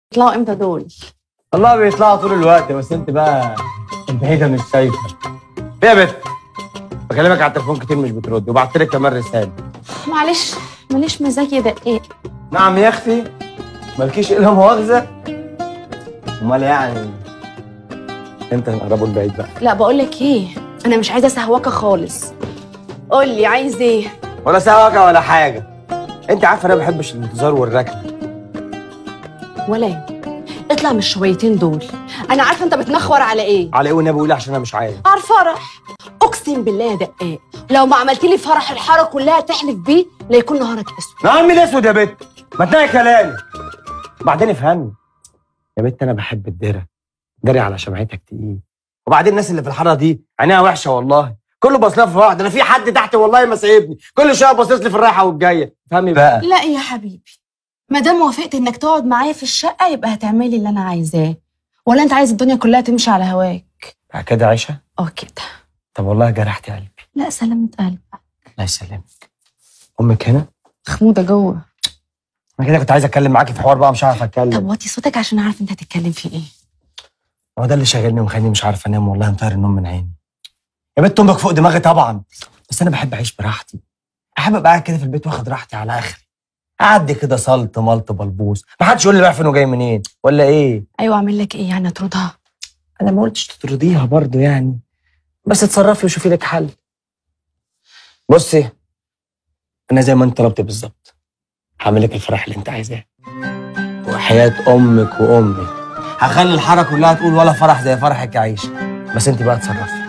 يطلعوا امتى دول؟ والله بيطلعوا طول الوقت بس انت بقى بعيده مش شايفه ايه يا بت بكلمك على التليفون كتير مش بترد وبعت لك كمان رساله معلش ماليش مزاج يدقق نعم يا اختي مالكيش الا مؤاخذه امال يعني انت نقربوا البعيد بقى لا بقول لك ايه انا مش عايزه سهوكه خالص قول لي عايز ايه؟ ولا سواكه ولا حاجه انت عارفه انا ما بحبش الانتظار والركنه ولا ايه؟ اطلع من الشويتين دول انا عارفه انت بتنخور على ايه؟ على ايه والنبي قولي عشان انا مش عارف على الفرح اقسم بالله يا دقاق لو ما عملت لي فرح الحاره كلها تحلف بيه لا يكون نهارك اسود نهار الاسود يا بت ما تنقي كلامي وبعدين افهمني يا بت انا بحب الدرة دري على شمعتك تقيل وبعدين الناس اللي في الحاره دي عينيها وحشه والله كله باص لها في واحد انا في حد تحت والله ما سايبني كل شويه باصص لي في الرايحه والجايه فهمي بقى لا يا حبيبي ما دام وافقت انك تقعد معايا في الشقه يبقى هتعملي اللي انا عايزاه ولا انت عايز الدنيا كلها تمشي على هواك بعد كده عيشه اه كده طب والله جرحتي قلبي لا سلامة قلب الله يسلمك امك هنا خموده جوه انا كده كنت عايز اتكلم معاكي في حوار بقى مش عارف طب اتكلم وطي صوتك عشان اعرف انت هتتكلم في ايه هو ده اللي شاغلني ومخليني مش عارف انام والله مطير النوم من عيني يا بنت امك فوق دماغي طبعا بس انا بحب اعيش براحتي احب ابقى قاعد كده في البيت واخد راحتي على اخري اعدي كده سلط ملط بلبوس ما حدش يقول لي رايح فين وجاي منين ولا ايه ايوه اعمل لك ايه يعني اطردها انا ما قلتش تطرديها برضو يعني بس اتصرفي وشوفي لك حل بصي انا زي ما انت طلبت بالظبط هعمل لك الفرح اللي انت عايزاه وحياة امك وامي هخلي الحاره كلها تقول ولا فرح زي فرحك يا عيشه بس انت بقى اتصرفي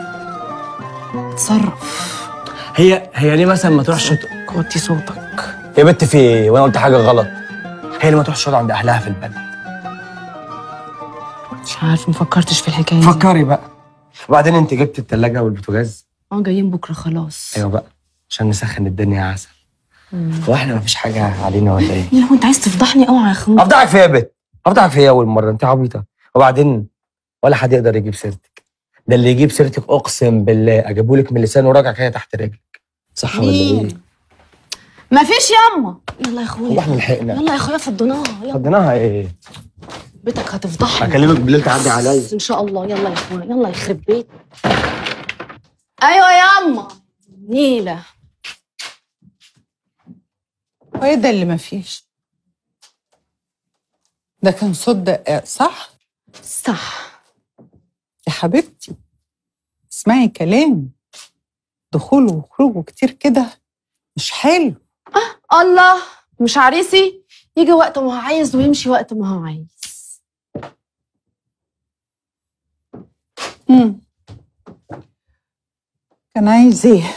اتصرف هي هي ليه مثلا ما تروحش وطي صوتك يا بنت في ايه وانا قلت حاجه غلط هي ليه ما تروحش تقعد عند اهلها في البلد مش عارف مفكرتش في الحكايه دي فكري بقى وبعدين انت جبت التلاجة والبوتاجاز اه جايين بكره خلاص ايوه بقى عشان نسخن الدنيا عسل هو احنا مفيش حاجه علينا ولا ايه يا هو انت عايز تفضحني اوعى يا خمود افضحك في ايه يا بت افضحك في ايه اول مره انت عبيطه وبعدين ولا حد يقدر يجيب سيرتك ده اللي يجيب سيرتك اقسم بالله اجيبهولك من لسانه وراجع كده تحت رجلك صح ولا ايه مين؟ مفيش ياما يلا يا هو اخويا احنا لحقنا يلا يا اخويا فضيناها يلا فضيناها ايه بيتك هتفضحني اكلمك بالليل تعدي عليا بس ان شاء الله يلا يا اخويا يلا يخرب بيت ايوه ياما نيله وايه ده اللي مفيش ده كان صوت دقاق صح صح يا حبيبتي اسمعي كلام دخوله وخروجه كتير كده مش حلو الله مش عريسي يجي وقت ما هو عايز ويمشي وقت ما هو عايز مم. كان عايز ايه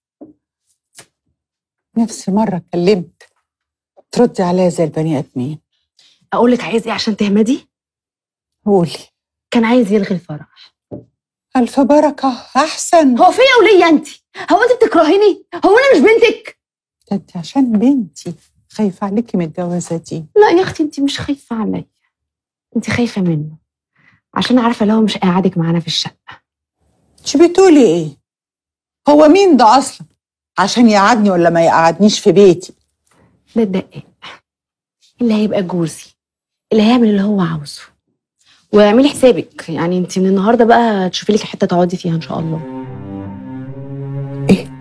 نفسي مرة كلمت تردي عليا زي البني ادمين اقول لك عايز ايه عشان تهمدي قولي كان عايز يلغي الفرح ألف بركة أحسن هو فيا وليا انت هو انت بتكرهيني هو انا مش بنتك ده انت عشان بنتي خايفة عليكي من الجوازة دي لا يا اختي انت مش خايفه عليا انت خايفه منه عشان عارفه لو مش قاعدك معانا في الشقه انت بتقولي ايه هو مين ده اصلا عشان يقعدني ولا ما يقعدنيش في بيتي ده الدقاق اللي هيبقى جوزي اللي هيعمل اللي هو عاوزه واعملي حسابك يعني انت من النهارده بقى تشوفي لك حته تقعدي فيها ان شاء الله ايه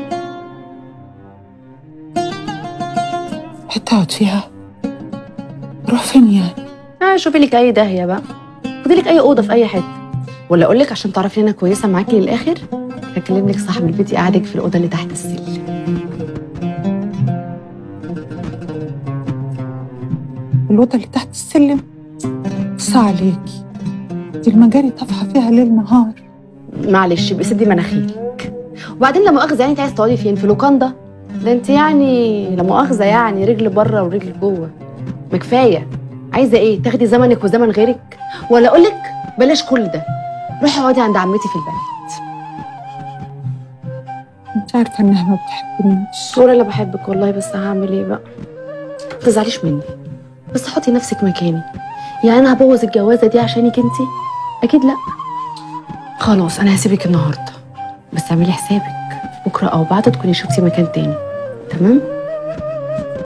حتى اقعد فيها روح فين يعني آه شوفي لك اي داهيه بقى خدي لك اي اوضه في اي حته ولا اقول لك عشان تعرفي ان انا كويسه معاكي للاخر هكلم لك صاحب البيت يقعدك في الاوضه اللي تحت السلم الأوضة اللي تحت السلم بص عليكي دي المجاري طافحة فيها ليل نهار معلش يبقى سدي مناخيرك وبعدين لا مؤاخذه يعني انت عايزه تقعدي فين في لوكاندا ده انت يعني لا مؤاخذه يعني رجل بره ورجل جوه ما كفايه عايزه ايه تاخدي زمنك وزمن غيرك ولا اقول لك بلاش كل ده روحي اقعدي عند عمتي في البلد انت عارفة انها ما بتحبنيش ولا لا بحبك والله بس هعمل ايه بقى ما تزعليش مني بس حطي نفسك مكاني يعني انا هبوظ الجوازه دي عشانك انت اكيد لا خلاص انا هسيبك النهارده بس اعملي حسابك بكره او بعد تكوني شفتي مكان تاني تمام